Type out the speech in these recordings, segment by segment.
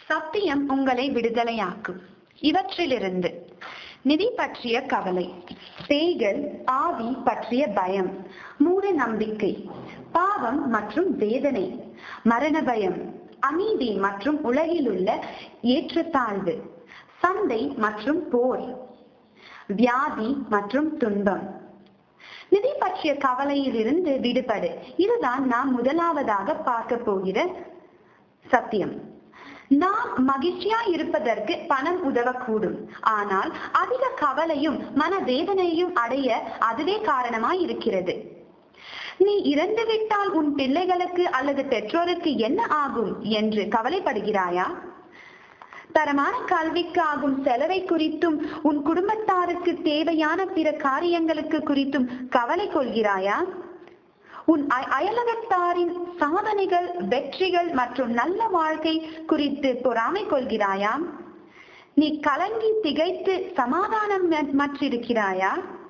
சத்தியம் உங்களை விடுதலையாக்கும் இவற்றிலிருந்து நிதி பற்றிய கவலை பேய்கள் ஆவி பற்றிய பயம் மூட நம்பிக்கை பாவம் மற்றும் வேதனை மரண பயம் அநீதி மற்றும் உலகில் உள்ள ஏற்றத்தாழ்வு சண்டை மற்றும் போர் வியாதி மற்றும் துன்பம் நிதி பற்றிய கவலையிலிருந்து விடுபடு இதுதான் நாம் முதலாவதாக பார்க்க போகிற சத்தியம் நாம் மகிழ்ச்சியா இருப்பதற்கு பணம் உதவக்கூடும் ஆனால் அதிக கவலையும் மனவேதனையும் அடைய அதுவே காரணமாய் இருக்கிறது நீ இறந்து விட்டால் உன் பிள்ளைகளுக்கு அல்லது பெற்றோருக்கு என்ன ஆகும் என்று கவலைப்படுகிறாயா தரமான கல்விக்கு ஆகும் செலவை குறித்தும் உன் குடும்பத்தாருக்கு தேவையான பிற காரியங்களுக்கு குறித்தும் கவலை கொள்கிறாயா உன் அ- அயலகத்தாரின் சாதனைகள் வெற்றிகள் மற்றும் நல்ல வாழ்க்கை குறித்து பொறாமை கொள்கிறாயா நீ கலங்கி திகைத்து சமாதானம் மற்றிருக்கிறாயா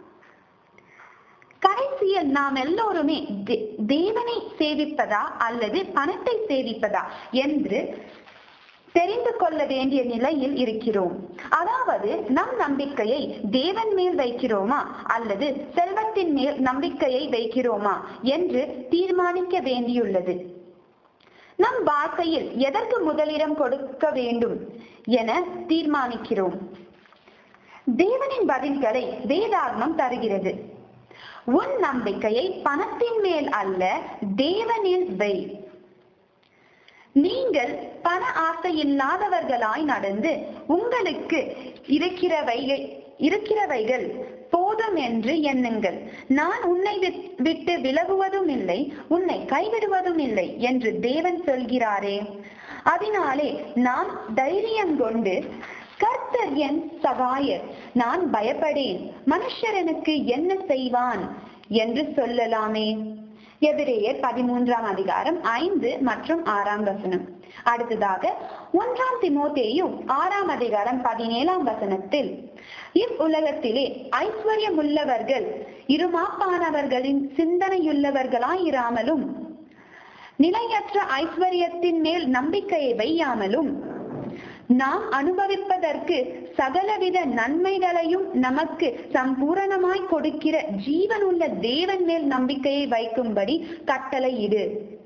கடைசியில் நாம் எல்லோருமே தே- தேவனை சேவிப்பதா அல்லது பணத்தை சேவிப்பதா என்று தெரிந்து கொள்ள வேண்டிய நிலையில் இருக்கிறோம் அதாவது நம் நம்பிக்கையை தேவன் மேல் வைக்கிறோமா அல்லது செல்வத்தின் மேல் நம்பிக்கையை வைக்கிறோமா என்று தீர்மானிக்க வேண்டியுள்ளது நம் வாழ்க்கையில் எதற்கு முதலிடம் கொடுக்க வேண்டும் என தீர்மானிக்கிறோம் தேவனின் பதில்களை வேதாகமம் தருகிறது உன் நம்பிக்கையை பணத்தின் மேல் அல்ல தேவனில் வை நீங்கள் பண ஆசை இல்லாதவர்களாய் நடந்து உங்களுக்கு இருக்கிறவை இருக்கிறவைகள் போதும் என்று எண்ணுங்கள் நான் உன்னை விட்- விட்டு விலகுவதும் இல்லை உன்னை கைவிடுவதும் இல்லை என்று தேவன் சொல்கிறாரே அதனாலே நாம் தைரியம் கொண்டு கர்த்தர் என் சகாயர் நான் பயப்படேன் மனுஷர் எனக்கு என்ன செய்வான் என்று சொல்லலாமே எபிரேயர் பதிமூன்றாம் அதிகாரம் ஐந்து மற்றும் ஆறாம் வசனம் அடுத்ததாக ஒன்றாம் திமோத்தேயு ஆறாம் அதிகாரம் பதினேழாம் வசனத்தில் இவ்வுலகத்திலே ஐஸ்வர்யமுள்ளவர்கள் இருமாப்பானவர்களின் சிந்தனையுள்ளவர்களாயிராமலும் நிலையற்ற ஐஸ்வர்யத்தின் மேல் நம்பிக்கையை வையாமலும் நாம் அனுபவிப்பதற்கு சகலவித நன்மைகளையும் நமக்கு சம்பூரணமாய் கொடுக்கிற ஜீவனுள்ள தேவன் மேல் நம்பிக்கையை வைக்கும்படி கட்டளையிடு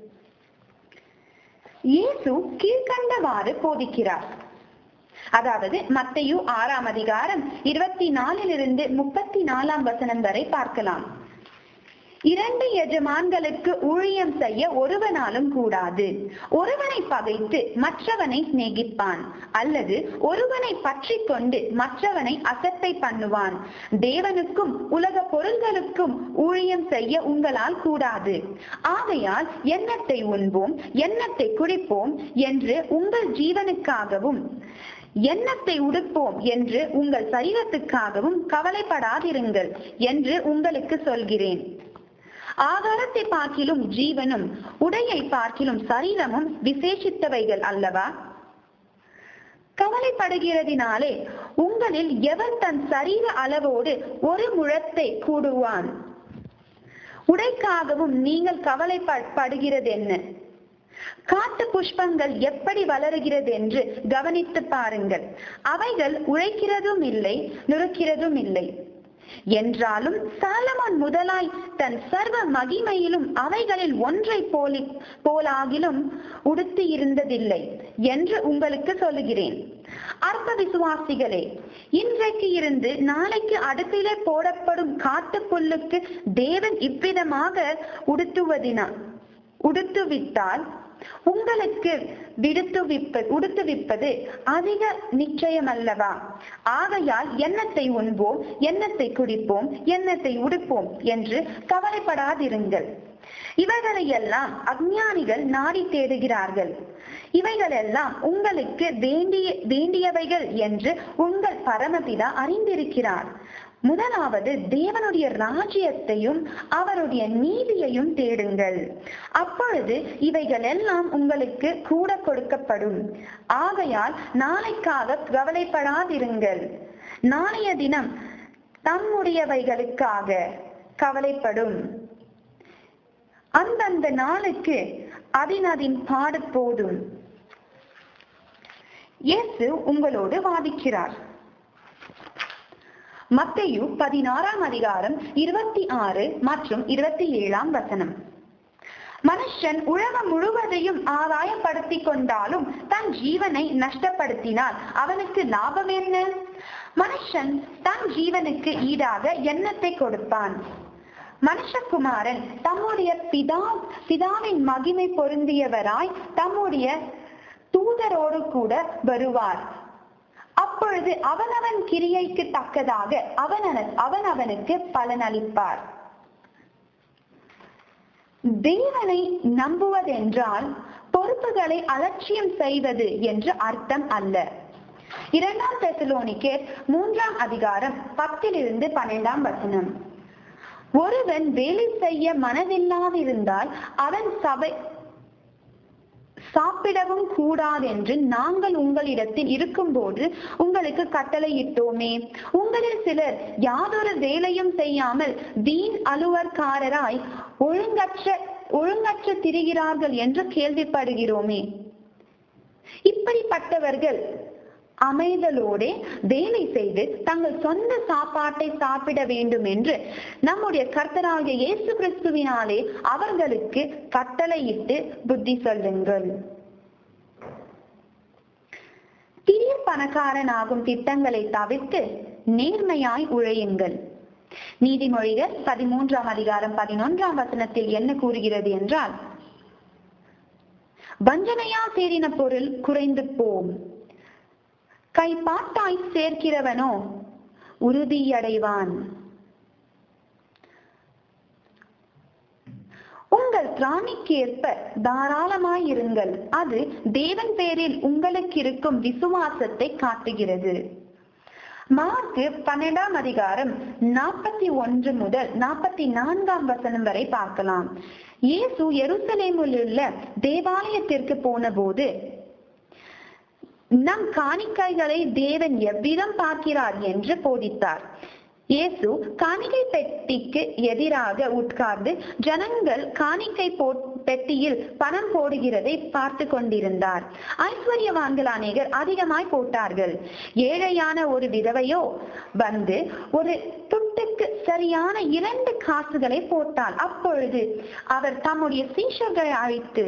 இயேசு கீழ்கண்டவாறு போதிக்கிறார் அதாவது மத்தையு ஆறாம் அதிகாரம் இருபத்தி நாலிலிருந்து முப்பத்தி நாலாம் வசனம் வரை பார்க்கலாம் இரண்டு எஜமான்களுக்கு ஊழியம் செய்ய ஒருவனாலும் கூடாது ஒருவனை பகைத்து மற்றவனை சிநேகிப்பான் அல்லது ஒருவனை பற்றி கொண்டு மற்றவனை அசட்டை பண்ணுவான் தேவனுக்கும் உலக பொருள்களுக்கும் ஊழியம் செய்ய உங்களால் கூடாது ஆகையால் எண்ணத்தை உண்போம் எண்ணத்தை குடிப்போம் என்று உங்கள் ஜீவனுக்காகவும் எண்ணத்தை உடுப்போம் என்று உங்கள் சரீரத்துக்காகவும் கவலைப்படாதிருங்கள் என்று உங்களுக்கு சொல்கிறேன் ஆகாரத்தை பார்க்கிலும் ஜீவனும் உடையை பார்க்கிலும் சரீரமும் விசேஷித்தவைகள் அல்லவா கவலைப்படுகிறதினாலே உங்களில் எவன் தன் சரீர அளவோடு ஒரு முழத்தை கூடுவான் உடைக்காகவும் நீங்கள் கவலைப்படுகிறது என்ன காட்டு புஷ்பங்கள் எப்படி வளருகிறது என்று கவனித்து பாருங்கள் அவைகள் உழைக்கிறதும் இல்லை நுறுக்கிறதும் இல்லை என்றாலும் சாலமோன் முதலாய் தன் சர்வ மகிமையிலும் அவைகளில் ஒன்றை போலி போலாகிலும் உடுத்தி இருந்ததில்லை என்று உங்களுக்கு சொல்லுகிறேன் அற்ப விசுவாசிகளே இன்றைக்கு இருந்து நாளைக்கு அடுப்பிலே போடப்படும் காட்டு புல்லுக்கு தேவன் இவ்விதமாக உடுத்துவதினா உடுத்துவித்தால் உங்களுக்கு விடுத்துவிப்ப உடுத்துவிப்பது அதிக நிச்சயமல்லவா ஆகையால் எண்ணத்தை உண்போம் எண்ணத்தை குடிப்போம் எண்ணத்தை உடுப்போம் என்று கவலைப்படாதிருங்கள் இவைகளையெல்லாம் அஞ்ஞானிகள் நாடி தேடுகிறார்கள் இவைகளெல்லாம் உங்களுக்கு வேண்டிய வேண்டியவைகள் என்று உங்கள் பரமபிதா அறிந்திருக்கிறார் முதலாவது தேவனுடைய ராஜ்யத்தையும் அவருடைய நீதியையும் தேடுங்கள் அப்பொழுது இவைகள் எல்லாம் உங்களுக்கு கூட கொடுக்கப்படும் ஆகையால் நாளைக்காக கவலைப்படாதிருங்கள் நாளைய தினம் தம்முடையவைகளுக்காக கவலைப்படும் அந்தந்த நாளுக்கு அதின் அதின் பாடு போதும் இயேசு உங்களோடு வாதிக்கிறார் மத்தேயு பதினாறாம் அதிகாரம் இருபத்தி ஆறு மற்றும் இருபத்தி ஏழாம் வசனம் மனுஷன் உலகம் முழுவதையும் ஆதாயப்படுத்திக் கொண்டாலும் தன் ஜீவனை நஷ்டப்படுத்தினால் அவனுக்கு லாபம் என்ன மனுஷன் தன் ஜீவனுக்கு ஈடாக எண்ணத்தை கொடுப்பான் மனுஷகுமாரன் தம்முடைய பிதா பிதாவின் மகிமை பொருந்தியவராய் தம்முடைய தூதரோடு கூட வருவார் அப்பொழுது அவனவன் கிரியைக்கு தக்கதாக அவன அவன் அவனுக்கு பலனளிப்பார் தேவனை நம்புவதென்றால் பொறுப்புகளை அலட்சியம் செய்வது என்று அர்த்தம் அல்ல இரண்டாம் தெசலோனிக்கேர் மூன்றாம் அதிகாரம் பத்திலிருந்து பன்னெண்டாம் வசனம் ஒருவன் வேலை செய்ய மனதில்லாதிருந்தால் அவன் சபை சாப்பிடவும் கூடாதென்று நாங்கள் உங்களிடத்தில் இருக்கும்போது உங்களுக்கு கட்டளையிட்டோமே உங்களில் சிலர் யாதொரு வேலையும் செய்யாமல் வீண் அலுவற்காரராய் ஒழுங்கற்ற ஒழுங்கற்ற திரிகிறார்கள் என்று கேள்விப்படுகிறோமே இப்படிப்பட்டவர்கள் அமைதலோடே வேலை செய்து தங்கள் சொந்த சாப்பாட்டை சாப்பிட வேண்டும் என்று நம்முடைய கர்த்தராகிய இயேசு கிறிஸ்துவினாலே அவர்களுக்கு கட்டளையிட்டு புத்தி சொல்லுங்கள் திடீர் பணக்காரனாகும் திட்டங்களை தவிர்த்து நேர்மையாய் உழையுங்கள் நீதிமொழிகள் பதிமூன்றாம் அதிகாரம் பதினொன்றாம் வசனத்தில் என்ன கூறுகிறது என்றால் வஞ்சனையா சேரின பொருள் குறைந்து போம் கைப்பாட்டாய் சேர்க்கிறவனோ உறுதியடைவான் உங்கள் திராணிக்கேற்ப தாராளமாயிருங்கள் அது தேவன் பேரில் உங்களுக்கு இருக்கும் விசுவாசத்தை காட்டுகிறது மார்க்கு பன்னெண்டாம் அதிகாரம் நாற்பத்தி ஒன்று முதல் நாற்பத்தி நான்காம் வசனம் வரை பார்க்கலாம் இயேசு எருசலேமில் உள்ள தேவாலயத்திற்கு போன போது நம் காணிக்கைகளை தேவன் எவ்விதம் பார்க்கிறார் என்று போதித்தார் இயேசு காணிக்கை பெட்டிக்கு எதிராக உட்கார்ந்து ஜனங்கள் காணிக்கை பெட்டியில் பணம் போடுகிறதை பார்த்து கொண்டிருந்தார் ஐஸ்வர்யவான்கள் அநேகர் அதிகமாய் போட்டார்கள் ஏழையான ஒரு விதவையோ வந்து ஒரு துட்டுக்கு சரியான இரண்டு காசுகளை போட்டாள் அப்பொழுது அவர் தம்முடைய சீஷர்களை அழைத்து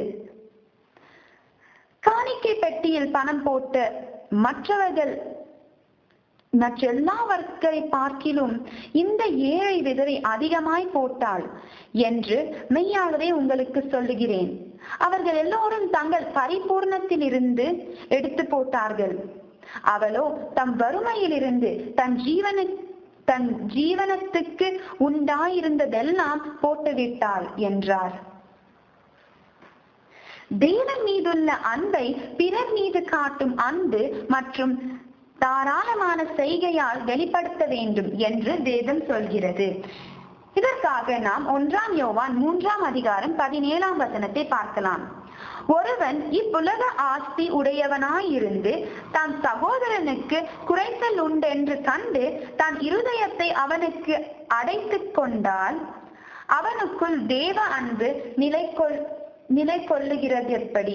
காணிக்கை பெட்டியில் பணம் போட்ட மற்றவர்கள் மற்றெல்லாவர்களை பார்க்கிலும் இந்த ஏழை விதவை அதிகமாய் போட்டாள் என்று மெய்யாகவே உங்களுக்கு சொல்லுகிறேன் அவர்கள் எல்லோரும் தங்கள் பரிபூர்ணத்தில் இருந்து எடுத்து போட்டார்கள் அவளோ தம் வறுமையிலிருந்து தன் ஜீவனு தன் ஜீவனத்துக்கு உண்டாயிருந்ததெல்லாம் போட்டுவிட்டாள் என்றார் தேவன் மீதுள்ள அன்பை பிறர் மீது காட்டும் அன்பு மற்றும் தாராளமான செய்கையால் வெளிப்படுத்த வேண்டும் என்று வேதம் சொல்கிறது இதற்காக நாம் ஒன்றாம் யோவான் மூன்றாம் அதிகாரம் பதினேழாம் வசனத்தை பார்க்கலாம் ஒருவன் இவ்வுலக ஆஸ்தி உடையவனாயிருந்து தன் சகோதரனுக்கு குறைத்தல் உண்டென்று கண்டு தன் இருதயத்தை அவனுக்கு அடைத்துக் கொண்டால் அவனுக்குள் தேவ அன்பு நிலை கொள் நிலை கொள்ளுகிறது எப்படி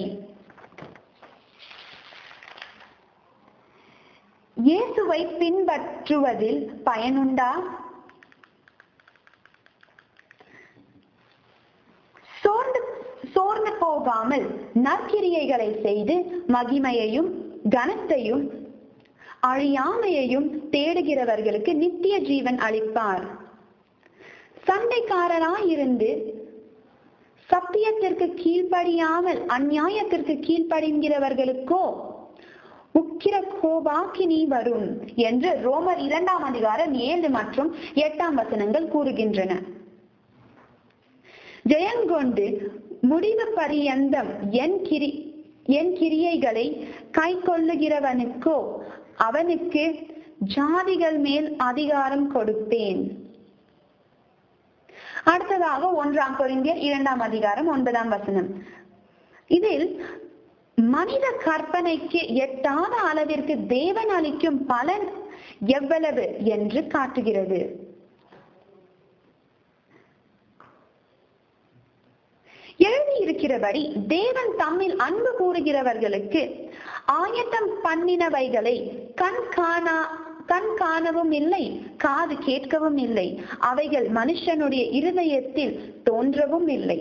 இயேசுவை பின்பற்றுவதில் பயனுண்டா சோர்ந்து சோர்ந்து போகாமல் நற்கிரியைகளை செய்து மகிமையையும் கனத்தையும் அழியாமையையும் தேடுகிறவர்களுக்கு நித்திய ஜீவன் அளிப்பார் சண்டைக்காரராயிருந்து சத்தியத்திற்கு கீழ்ப்படியாமல் அந்நியாயத்திற்கு கீழ்ப்படிங்கிறவர்களுக்கோ உக்கிர கோபாக்கினி வரும் என்று ரோமர் இரண்டாம் அதிகாரம் ஏழு மற்றும் எட்டாம் வசனங்கள் கூறுகின்றன ஜெயங்கொண்டு முடிவு பரியந்தம் என் கிரி என் கிரியைகளை கை கொள்ளுகிறவனுக்கோ அவனுக்கு ஜாதிகள் மேல் அதிகாரம் கொடுப்பேன் அடுத்ததாக ஒன்றாம் கொரிந்தியர் இரண்டாம் அதிகாரம் ஒன்பதாம் வசனம் இதில் மனித கற்பனைக்கு எட்டாத அளவிற்கு தேவன் அளிக்கும் பலன் எவ்வளவு என்று காட்டுகிறது எழுதி இருக்கிறபடி தேவன் தம்மில் அன்பு கூறுகிறவர்களுக்கு ஆயத்தம் பண்ணினவைகளை கண் காணா கண் காணவும் இல்லை காது கேட்கவும் இல்லை அவைகள் மனுஷனுடைய இருதயத்தில் தோன்றவும் இல்லை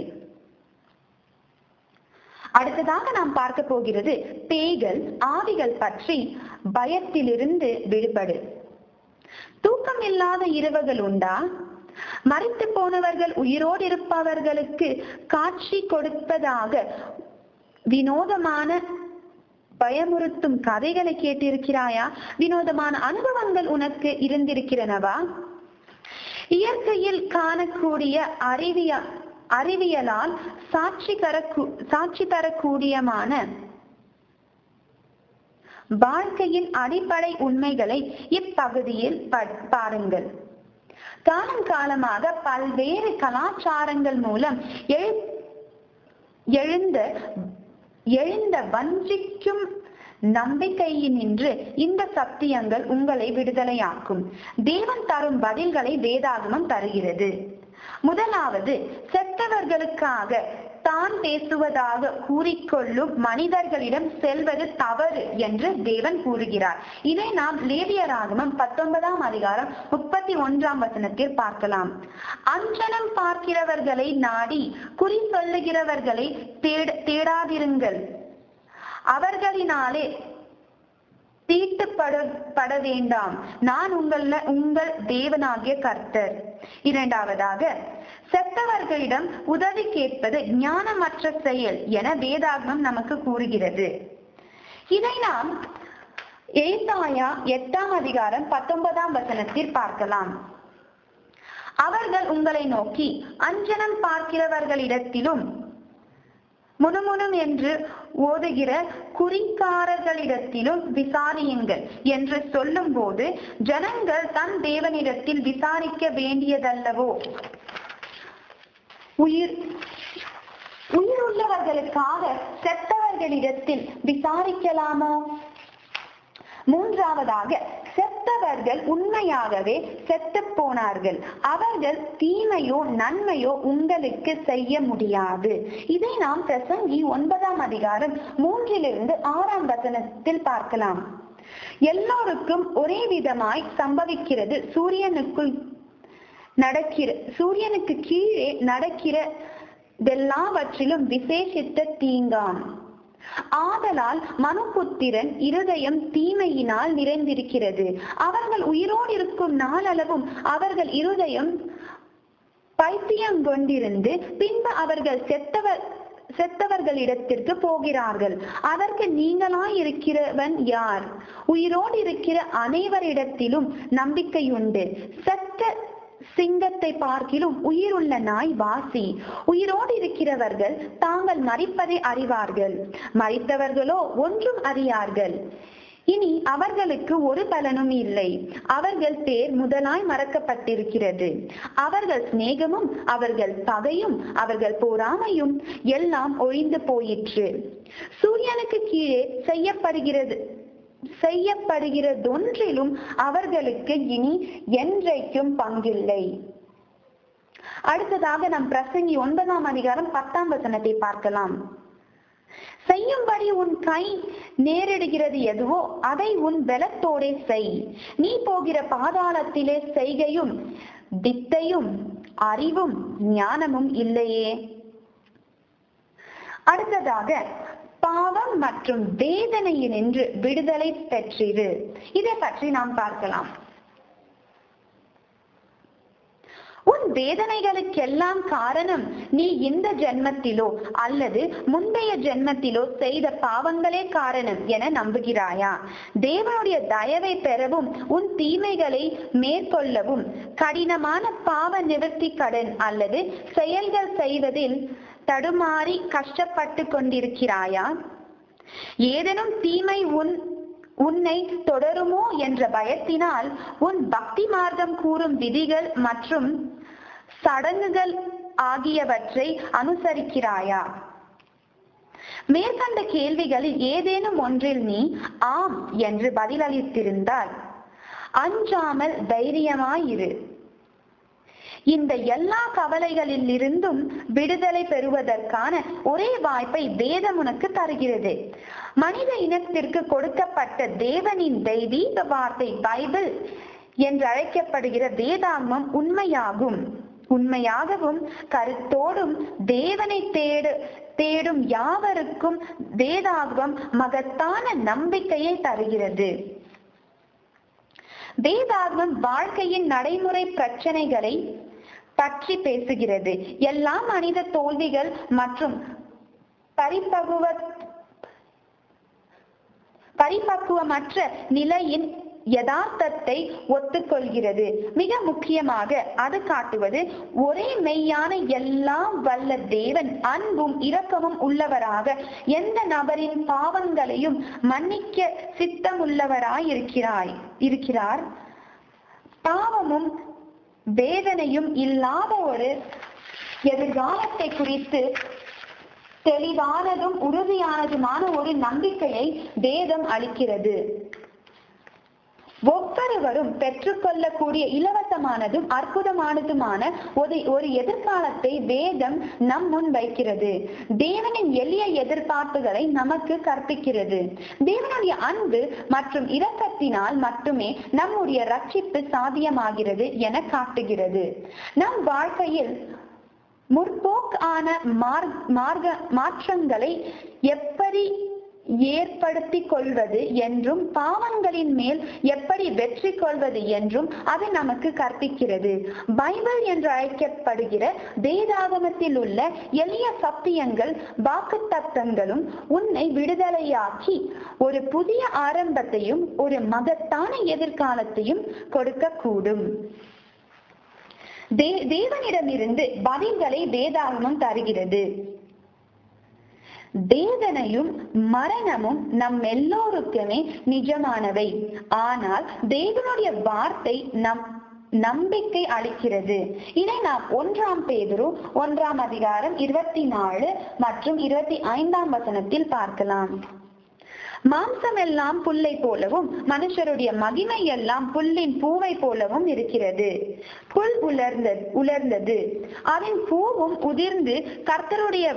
அடுத்ததாக நாம் பார்க்க போகிறது பேய்கள் ஆவிகள் பற்றி பயத்திலிருந்து விடுபடு தூக்கம் இல்லாத இரவுகள் உண்டா மறித்து போனவர்கள் உயிரோடு இருப்பவர்களுக்கு காட்சி கொடுப்பதாக வினோதமான பயமுறுத்தும் கதைகளை கேட்டிருக்கிறாயா வினோதமான அனுபவங்கள் உனக்கு இருந்திருக்கிறனவா இயற்கையில் காணக்கூடிய அறிவிய அறிவியலால் சாட்சி தர சாட்சி தரக்கூடியமான வாழ்க்கையின் அடிப்படை உண்மைகளை இப்பகுதியில் ப- பாருங்கள் காலம் காலமாக பல்வேறு கலாச்சாரங்கள் மூலம் எழு எழுந்த எழுந்த வஞ்சிக்கும் நம்பிக்கையினின்று இந்த சத்தியங்கள் உங்களை விடுதலையாக்கும் தேவன் தரும் பதில்களை வேதாகமம் தருகிறது முதலாவது செத்தவர்களுக்காக தான் பேசுவதாக கூறிக்கொள்ளும் மனிதர்களிடம் செல்வது தவறு என்று தேவன் கூறுகிறார் இதை நாம் லேவியராகமம் பத்தொன்பதாம் அதிகாரம் முப்பத்தி ஒன்றாம் வசனத்தில் பார்க்கலாம் அஞ்சனம் பார்க்கிறவர்களை நாடி குறி சொல்லுகிறவர்களை தேட தேடாதிருங்கள் அவர்களினாலே தீட்டுப்பட பட வேண்டாம் நான் உங்கள உங்கள் தேவனாகிய கர்த்தர் இரண்டாவதாக செத்தவர்களிடம் உதவி கேட்பது ஞானமற்ற செயல் என வேதாகமம் நமக்கு கூறுகிறது இதை நாம் ஏசாயா எட்டாம் அதிகாரம் பத்தொன்பதாம் வசனத்தில் பார்க்கலாம் அவர்கள் உங்களை நோக்கி அஞ்சனம் பார்க்கிறவர்களிடத்திலும் முணுமுணும் என்று ஓதுகிற குறிக்காரர்களிடத்திலும் விசாரியுங்கள் என்று சொல்லும்போது ஜனங்கள் தன் தேவனிடத்தில் விசாரிக்க வேண்டியதல்லவோ உயிர் உயிருள்ளவர்களுக்காக செத்தவர்களிடத்தில் விசாரிக்கலாமோ மூன்றாவதாக செத்தவர்கள் உண்மையாகவே செத்து போனார்கள் அவர்கள் தீமையோ நன்மையோ உங்களுக்கு செய்ய முடியாது இதை நாம் பிரசங்கி ஒன்பதாம் அதிகாரம் மூன்றிலிருந்து ஆறாம் வசனத்தில் பார்க்கலாம் எல்லோருக்கும் ஒரே விதமாய் சம்பவிக்கிறது சூரியனுக்குள் நடக்கிற சூரியனுக்கு கீழே நடக்கிற எல்லாவற்றிலும் விசேஷித்த தீங்காம் ஆதலால் மனுபுத்திரன் இருதயம் தீமையினால் நிறைந்திருக்கிறது அவர்கள் உயிரோடு இருக்கும் நாளளவும் அவர்கள் இருதயம் பைத்தியம் கொண்டிருந்து பின்பு அவர்கள் செத்தவர் செத்தவர்களிடத்திற்கு போகிறார்கள் அதற்கு நீங்களாய் இருக்கிறவன் யார் உயிரோடு இருக்கிற அனைவரிடத்திலும் நம்பிக்கையுண்டு செத்த சிங்கத்தை பார்க்கிலும் உயிருள்ள நாய் வாசி உயிரோடு இருக்கிறவர்கள் தாங்கள் மறிப்பதை அறிவார்கள் மறித்தவர்களோ ஒன்றும் அறியார்கள் இனி அவர்களுக்கு ஒரு பலனும் இல்லை அவர்கள் பேர் முதலாய் மறக்கப்பட்டிருக்கிறது அவர்கள் சிநேகமும் அவர்கள் பகையும் அவர்கள் பொறாமையும் எல்லாம் ஒழிந்து போயிற்று சூரியனுக்கு கீழே செய்யப்படுகிறது செய்யப்படுகிறதொன்றிலும் அவர்களுக்கு இனி என்றைக்கும் பங்கில்லை அடுத்ததாக நம் பிரசங்கி ஒன்பதாம் அதிகாரம் பத்தாம் வசனத்தை பார்க்கலாம் செய்யும்படி உன் கை நேரிடுகிறது எதுவோ அதை உன் பலத்தோடே செய் நீ போகிற பாதாளத்திலே செய்கையும் வித்தையும் அறிவும் ஞானமும் இல்லையே அடுத்ததாக பாவம் மற்றும் வேதனையினின்று விடுதலை பெற்றிரு இதை பற்றி நாம் பார்க்கலாம் உன் வேதனைகளுக்கெல்லாம் காரணம் நீ இந்த ஜென்மத்திலோ அல்லது முந்தைய ஜென்மத்திலோ செய்த பாவங்களே காரணம் என நம்புகிறாயா தேவனுடைய தயவை பெறவும் உன் தீமைகளை மேற்கொள்ளவும் கடினமான பாவ நிவர்த்தி கடன் அல்லது செயல்கள் செய்வதில் தடுமாறி கஷ்டப்பட்டு கொண்டிருக்கிறாயா ஏதேனும் தீமை உன் உன்னை தொடருமோ என்ற பயத்தினால் உன் பக்தி மார்க்கம் கூறும் விதிகள் மற்றும் சடங்குகள் ஆகியவற்றை அனுசரிக்கிறாயா மேற்கண்ட கேள்விகளில் ஏதேனும் ஒன்றில் நீ ஆம் என்று பதிலளித்திருந்தால் அஞ்சாமல் தைரியமாயிரு இந்த எல்லா கவலைகளில் இருந்தும் விடுதலை பெறுவதற்கான ஒரே வாய்ப்பை வேதம் உனக்கு தருகிறது மனித இனத்திற்கு கொடுக்கப்பட்ட தேவனின் தெய்வீக வார்த்தை பைபிள் என்று அழைக்கப்படுகிற வேதாகமம் உண்மையாகும் உண்மையாகவும் கருத்தோடும் தேவனை தேடு தேடும் யாவருக்கும் வேதாகமம் மகத்தான நம்பிக்கையை தருகிறது வேதாகமம் வாழ்க்கையின் நடைமுறை பிரச்சனைகளை பற்றி பேசுகிறது எல்லா மனித தோல்விகள் மற்றும் பரிபகுவ பரிபக்குவமற்ற நிலையின் யதார்த்தத்தை ஒத்துக்கொள்கிறது மிக முக்கியமாக அது காட்டுவது ஒரே மெய்யான எல்லாம் வல்ல தேவன் அன்பும் இரக்கமும் உள்ளவராக எந்த நபரின் பாவங்களையும் மன்னிக்க சித்தமுள்ளவராய் இருக்கிறாய் இருக்கிறார் பாவமும் வேதனையும் இல்லாத ஒரு எதிர்காலத்தை குறித்து தெளிவானதும் உறுதியானதுமான ஒரு நம்பிக்கையை வேதம் அளிக்கிறது ஒவ்வொருவரும் பெற்றுக்கொள்ளக்கூடிய இலவசமானதும் அற்புதமானதுமான ஒரு ஒரு எதிர்காலத்தை வேதம் நம் முன் வைக்கிறது தேவனின் எளிய எதிர்பார்ப்புகளை நமக்கு கற்பிக்கிறது தேவனுடைய அன்பு மற்றும் இரக்கத்தினால் மட்டுமே நம்முடைய ரட்சிப்பு சாத்தியமாகிறது என காட்டுகிறது நம் வாழ்க்கையில் முற்போக்கான மார்க்க மாற்றங்களை எப்படி ஏற்படுத்திக் கொள்வது என்றும் பாவங்களின் மேல் எப்படி வெற்றி கொள்வது என்றும் அது நமக்கு கற்பிக்கிறது பைபிள் என்று அழைக்கப்படுகிற வேதாகமத்தில் உள்ள எளிய சத்தியங்கள் வாக்கு தத்தங்களும் உன்னை விடுதலையாக்கி ஒரு புதிய ஆரம்பத்தையும் ஒரு மகத்தான எதிர்காலத்தையும் கொடுக்க கூடும் தே தேவனிடமிருந்து பதில்களை வேதாகமம் தருகிறது வேதனையும் மரணமும் நம் எல்லோருக்குமே நிஜமானவை ஆனால் தேவனுடைய வார்த்தை நம் நம்பிக்கை அளிக்கிறது இதை நாம் ஒன்றாம் பேதுரு ஒன்றாம் அதிகாரம் இருபத்தி நாலு மற்றும் இருபத்தி ஐந்தாம் வசனத்தில் பார்க்கலாம் மாம்சம் எல்லாம் புல்லை போலவும் மனுஷருடைய மகிமை எல்லாம் புல்லின் பூவை போலவும் இருக்கிறது புல் உலர்ந்த உலர்ந்தது அதன் பூவும் உதிர்ந்து கர்த்தருடைய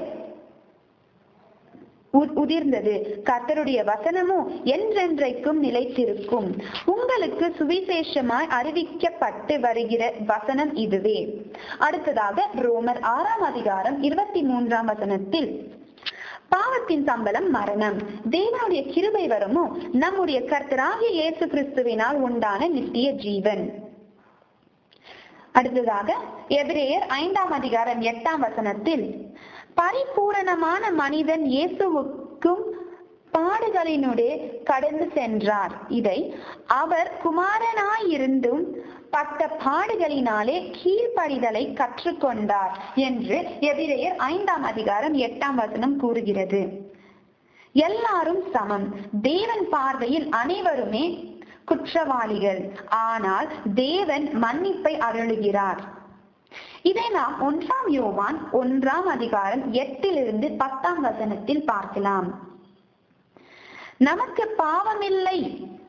உதிர்ந்தது கர்த்தருடைய வசனமும் என்றென்றைக்கும் நிலைத்திருக்கும் உங்களுக்கு சுவிசேஷமாய் அறிவிக்கப்பட்டு வருகிற வசனம் இதுவே அடுத்ததாக ரோமர் ஆறாம் அதிகாரம் இருபத்தி மூன்றாம் வசனத்தில் பாவத்தின் சம்பளம் மரணம் தேவனுடைய கிருபை வரமோ நம்முடைய கர்த்தராகிய இயேசு கிறிஸ்துவினால் உண்டான நித்திய ஜீவன் அடுத்ததாக எபிரேயர் ஐந்தாம் அதிகாரம் எட்டாம் வசனத்தில் பரிபூரணமான மனிதன் இயேசுவுக்கும் பாடுகளினுடைய கடந்து சென்றார் இதை அவர் குமாரனாயிருந்தும் பட்ட பாடுகளினாலே கீழ்ப்படிதலை கற்றுக்கொண்டார் என்று எதிரேயர் ஐந்தாம் அதிகாரம் எட்டாம் வசனம் கூறுகிறது எல்லாரும் சமம் தேவன் பார்வையில் அனைவருமே குற்றவாளிகள் ஆனால் தேவன் மன்னிப்பை அருளுகிறார் இதை நாம் ஒன்றாம் யோவான் ஒன்றாம் அதிகாரம் எட்டிலிருந்து பத்தாம் வசனத்தில் பார்க்கலாம் நமக்கு பாவமில்லை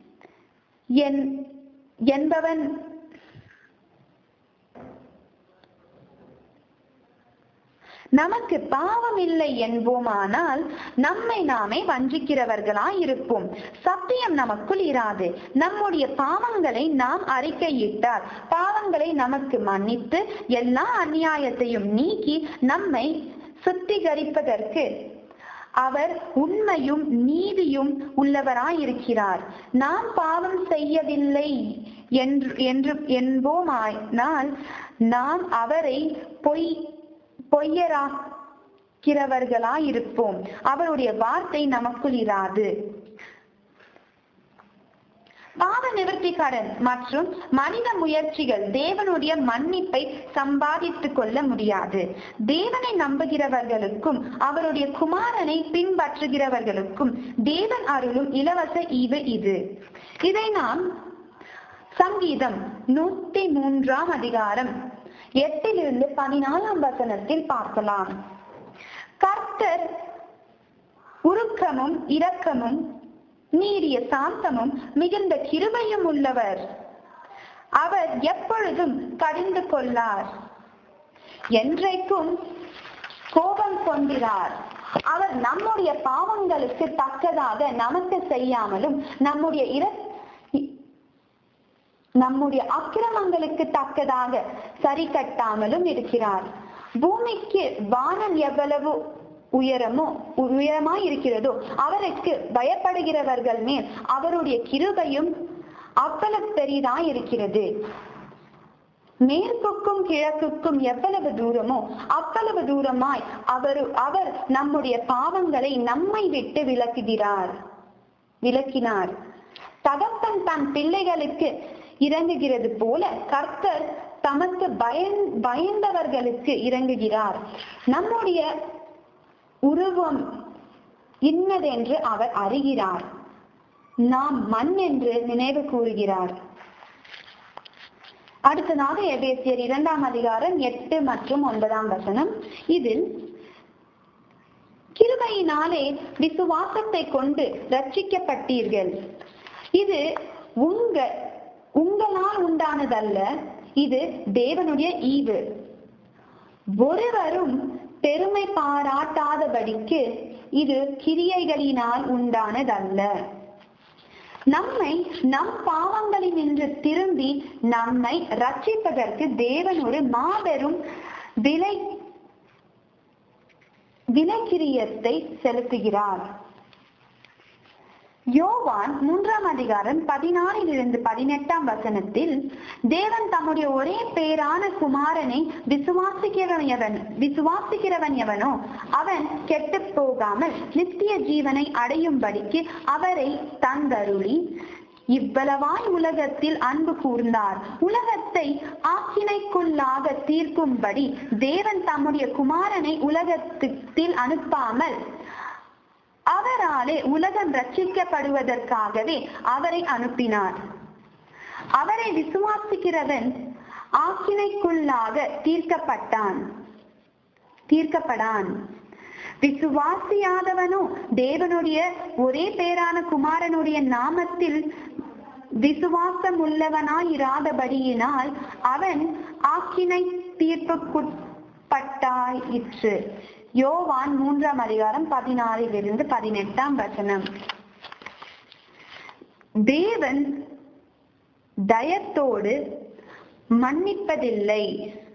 என்பவன் நமக்கு பாவம் இல்லை என்போமானால் நம்மை நாமே வஞ்சிக்கிறவர்களாய் இருப்போம் சத்தியம் நமக்குள் இராது நம்முடைய பாவங்களை நாம் அறிக்கையிட்டால் பாவங்களை நமக்கு மன்னித்து எல்லா அநியாயத்தையும் நீக்கி நம்மை சுத்திகரிப்பதற்கு அவர் உண்மையும் நீதியும் உள்ளவராயிருக்கிறார் நாம் பாவம் செய்யவில்லை என்று என்று என்போமானால் நாம் அவரை பொய் பொய்யராக்கிறவர்களாயிருப்போம் அவருடைய வார்த்தை நமக்குள் இராது பாவ நிவர்த்திக்காரன் மற்றும் மனித முயற்சிகள் தேவனுடைய மன்னிப்பை சம்பாதித்துக் கொள்ள முடியாது தேவனை நம்புகிறவர்களுக்கும் அவருடைய குமாரனை பின்பற்றுகிறவர்களுக்கும் தேவன் அருளும் இலவச ஈவு இது இதை நாம் சங்கீதம் நூத்தி மூன்றாம் அதிகாரம் எட்டிலிருந்து பதினாலாம் வசனத்தில் பார்க்கலாம் கர்த்தர் உருக்கமும் இரக்கமும் நீடிய சாந்தமும் மிகுந்த கிருபையும் உள்ளவர் அவர் எப்பொழுதும் கடிந்து கொள்ளார் என்றைக்கும் கோபம் கொண்டிறார் அவர் நம்முடைய பாவங்களுக்கு தக்கதாக நமக்கு செய்யாமலும் நம்முடைய இர நம்முடைய அக்கிரமங்களுக்கு தக்கதாக சரி கட்டாமலும் இருக்கிறார் பூமிக்கு வானம் எவ்வளவு உயரமோ உயரமாய் இருக்கிறதோ அவருக்கு பயப்படுகிறவர்கள் மேல் அவருடைய கிருபையும் அவ்வளவு பெரிதாய் இருக்கிறது மேற்குக்கும் கிழக்குக்கும் எவ்வளவு தூரமோ அவ்வளவு தூரமாய் அவர் அவர் நம்முடைய பாவங்களை நம்மை விட்டு விலக்குகிறார் விளக்கினார் தகப்பன் தன் பிள்ளைகளுக்கு இறங்குகிறது போல கர்த்தர் தமக்கு பயன் பயந்தவர்களுக்கு இறங்குகிறார் நம்முடைய உருவம் இன்னதென்று அவர் அறிகிறார் நாம் மண் என்று நினைவு கூறுகிறார் அடுத்ததாக எபேசியர் இரண்டாம் அதிகாரம் எட்டு மற்றும் ஒன்பதாம் வசனம் இதில் கிருபையினாலே விசுவாசத்தை கொண்டு ரட்சிக்கப்பட்டீர்கள் இது உங்க உங்களால் உண்டானதல்ல இது தேவனுடைய ஈவு ஒருவரும் பெருமை பாராட்டாதபடிக்கு இது கிரியைகளினால் உண்டானதல்ல நம்மை நம் பாவங்களினின்று திரும்பி நம்மை ரட்சிப்பதற்கு தேவன் ஒரு மாபெரும் விலை விலக்கிரியத்தை செலுத்துகிறார் யோவான் மூன்றாம் அதிகாரம் பதினாறில் இருந்து பதினெட்டாம் வசனத்தில் தேவன் தம்முடைய ஒரே பேரான குமாரனை விசுவாசிக்கிறவன் எவன் விசுவாசிக்கிறவன் எவனோ அவன் கெட்டு போகாமல் நித்திய ஜீவனை அடையும்படிக்கு அவரை தந்தருளி இவ்வளவாய் உலகத்தில் அன்பு கூர்ந்தார் உலகத்தை ஆக்கினைக்குள்ளாக தீர்க்கும்படி தேவன் தம்முடைய குமாரனை உலகத்தில் அனுப்பாமல் அவராலே உலகம் ரட்சிக்கப்படுவதற்காகவே அவரை அனுப்பினார் அவரை விசுவாசிக்கிறவன் ஆக்கினைக்குள்ளாக தீர்க்கப்பட்டான் தீர்க்கப்படான் விசுவாசியாதவனோ தேவனுடைய ஒரே பேரான குமாரனுடைய நாமத்தில் விசுவாசம் உள்ளவனாயிராதபடியினால் அவன் ஆக்கினை தீர்ப்புக்குட்பட்டாயிற்று யோவான் மூன்றாம் அதிகாரம் பதினாறிலிருந்து பதினெட்டாம் வசனம் தேவன் தயத்தோடு மன்னிப்பதில்லை